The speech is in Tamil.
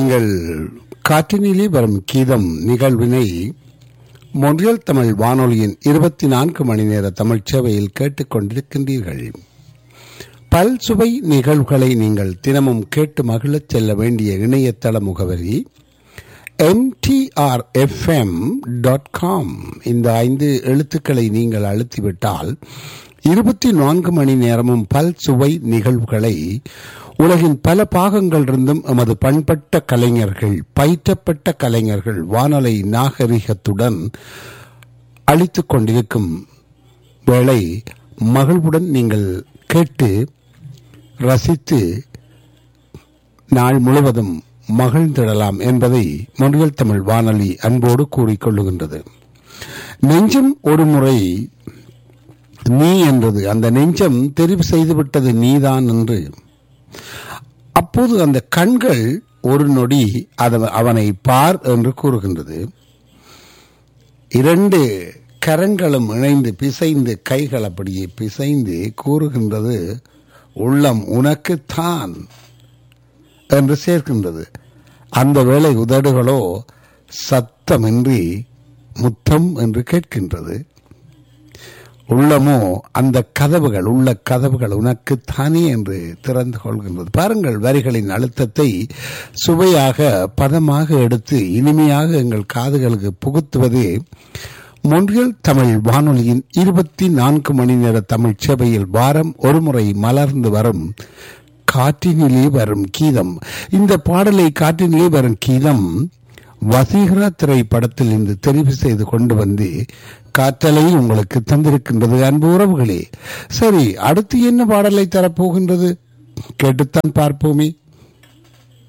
நீங்கள் காற்றினிலே வரும் கீதம் நிகழ்வினை மொன்றியல் தமிழ் வானொலியின் இருபத்தி நான்கு மணி நேர தமிழ் சேவையில் கேட்டுக் கொண்டிருக்கின்றீர்கள் பல் சுவை நிகழ்வுகளை நீங்கள் தினமும் கேட்டு மகிழச் செல்ல வேண்டிய இணையதள முகவரி எம்டிஆர்எஃப்எம் டாட் காம் இந்த ஐந்து எழுத்துக்களை நீங்கள் அழுத்திவிட்டால் இருபத்தி நான்கு மணி நேரமும் பல் சுவை நிகழ்வுகளை உலகின் பல பாகங்களிலிருந்தும் எமது பண்பட்ட கலைஞர்கள் பயிற்றப்பட்ட கலைஞர்கள் வானொலி நாகரிகத்துடன் அளித்துக் கொண்டிருக்கும் வேளை மகிழ்வுடன் நீங்கள் கேட்டு ரசித்து நாள் முழுவதும் மகிழ்ந்திடலாம் என்பதை மொழியல் தமிழ் வானொலி அன்போடு கூறிக்கொள்ளுகின்றது நெஞ்சம் ஒரு முறை நீ என்றது அந்த நெஞ்சம் தெரிவு செய்துவிட்டது நீதான் என்று அப்போது அந்த கண்கள் ஒரு நொடி அத- அவனை பார் என்று கூறுகின்றது இரண்டு கரங்களும் இணைந்து பிசைந்து கைகள் அப்படியே பிசைந்து கூறுகின்றது உள்ளம் உனக்குத்தான் என்று சேர்க்கின்றது அந்த வேளை உதடுகளோ சத்தமின்றி முத்தம் என்று கேட்கின்றது உள்ளமோ அந்த கதவுகள் உள்ள கதவுகள் உனக்கு தானே என்று திறந்து கொள்கின்றது பாருங்கள் வரிகளின் அழுத்தத்தை சுவையாக பதமாக எடுத்து இனிமையாக எங்கள் காதுகளுக்கு புகுத்துவதே மொன்றியல் தமிழ் வானொலியின் இருபத்தி நான்கு மணி நேர தமிழ் சேவையில் வாரம் ஒருமுறை மலர்ந்து வரும் காற்றினிலே வரும் கீதம் இந்த பாடலை காற்றினிலே வரும் கீதம் வசீகரா திரைப்படத்தில் இருந்து தெரிவு செய்து கொண்டு வந்து காற்றலை உங்களுக்கு தந்திருக்கின்றது அன்பு உறவுகளே சரி அடுத்து என்ன பாடலை தரப்போகின்றது கேட்டுத்தான் பார்ப்போமே